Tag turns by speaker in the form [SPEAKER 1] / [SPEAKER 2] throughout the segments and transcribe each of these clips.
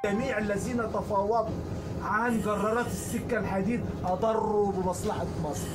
[SPEAKER 1] جميع الذين تفاوضوا عن جرارات السكة الحديد أضروا بمصلحة مصر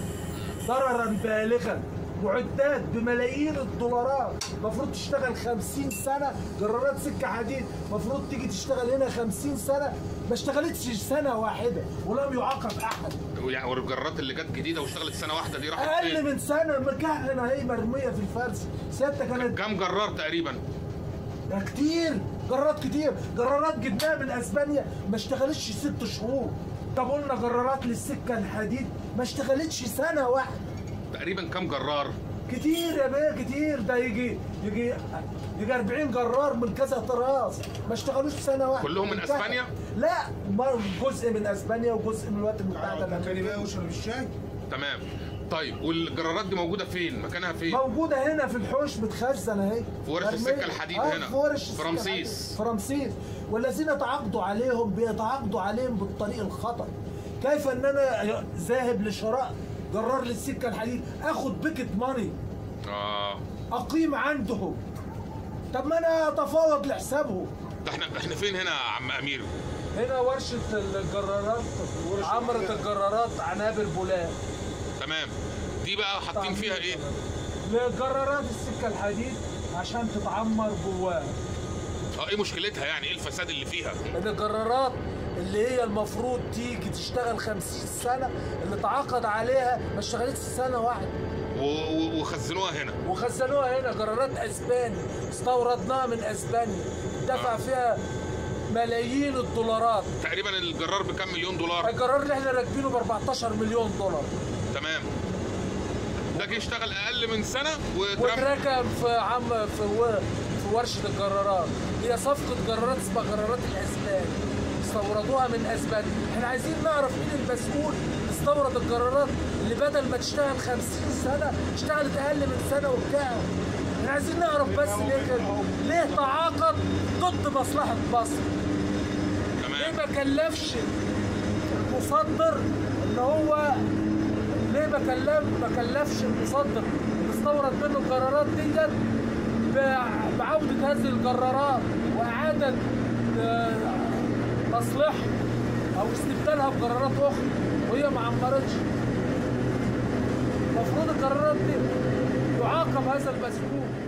[SPEAKER 1] ضررا بالغا معدات بملايين الدولارات المفروض تشتغل 50 سنة جرارات سكة حديد المفروض تيجي تشتغل هنا 50 سنة ما اشتغلتش سنة واحدة ولم يعاقب أحد
[SPEAKER 2] يعني والجرارات اللي جت جديده واشتغلت سنه واحده دي راحت
[SPEAKER 1] أقل
[SPEAKER 2] فين؟
[SPEAKER 1] من سنة مكهنة هي مرمية في الفرس سيادتك كانت
[SPEAKER 2] كام جرار تقريبا؟
[SPEAKER 1] ده كتير جرارات كتير جرارات جبناها من اسبانيا ما اشتغلتش ست شهور طب قلنا جرارات للسكه الحديد ما اشتغلتش سنه واحده
[SPEAKER 2] تقريبا كام جرار؟
[SPEAKER 1] كتير يا بيه كتير ده يجي يجي يجي 40 جرار من كذا طراز ما اشتغلوش سنه واحده
[SPEAKER 2] كلهم من
[SPEAKER 1] انتهى.
[SPEAKER 2] أسبانيا؟
[SPEAKER 1] لا مر- جزء من اسبانيا وجزء من الولايات المتحده
[SPEAKER 3] كان
[SPEAKER 1] الامريكيه
[SPEAKER 3] بقى واشرب الشاي
[SPEAKER 2] تمام طيب والجرارات دي موجوده فين؟ مكانها فين؟
[SPEAKER 1] موجوده هنا في الحوش متخزنه اهي
[SPEAKER 2] في ورش
[SPEAKER 1] مرمية.
[SPEAKER 2] السكة الحديد
[SPEAKER 1] آه،
[SPEAKER 2] هنا.
[SPEAKER 1] في ورش
[SPEAKER 2] في
[SPEAKER 1] السكة
[SPEAKER 2] رمسيس.
[SPEAKER 1] الحديد. في رمسيس والذين تعاقدوا عليهم بيتعاقدوا عليهم بالطريق الخطا كيف ان انا ذاهب لشراء جرار للسكه الحديد اخد بيكت ماني
[SPEAKER 2] اه
[SPEAKER 1] اقيم عندهم طب ما انا اتفاوض لحسابهم
[SPEAKER 2] ده احنا احنا فين هنا يا عم امير؟
[SPEAKER 1] هنا ورشه الجرارات عمرة الجرارات عنابر بولاد
[SPEAKER 2] تمام دي بقى حاطين فيها ايه؟
[SPEAKER 1] لجرارات السكه الحديد عشان تتعمر جواها
[SPEAKER 2] اه ايه مشكلتها يعني؟ ايه الفساد اللي فيها؟
[SPEAKER 1] ان الجرارات اللي هي المفروض تيجي تشتغل 50 سنه اللي تعاقد عليها ما اشتغلتش سنه واحده
[SPEAKER 2] و- و- وخزنوها هنا
[SPEAKER 1] وخزنوها هنا جرارات اسباني استوردناها من اسبانيا دفع فيها ملايين الدولارات
[SPEAKER 2] تقريبا الجرار بكام مليون دولار؟
[SPEAKER 1] الجرار اللي احنا راكبينه ب 14 مليون دولار
[SPEAKER 2] تمام ده جه يشتغل اقل من سنه واترمى
[SPEAKER 1] واتركب في عم في و... في ورشه الجرارات هي صفقه جرارات اسمها جرارات الاسبان استوردوها من اسبانيا احنا عايزين نعرف مين المسؤول استورد الجرارات اللي بدل ما تشتغل 50 سنه اشتغلت اقل من سنه وبتاع احنا عايزين نعرف بس ليه كده ليه تعاقد ضد مصلحه مصر ليه
[SPEAKER 2] تمام
[SPEAKER 1] ما كلفش المصدر ان هو ليه ما كلف ما كلفش المصدر اللي استورد منه الجرارات ديت بع- بعودة هذه الجرارات وإعادة آه، تصليحها أو استبدالها بجرارات أخرى وهي ما عمرتش المفروض الجرارات دي يعاقب هذا المسؤول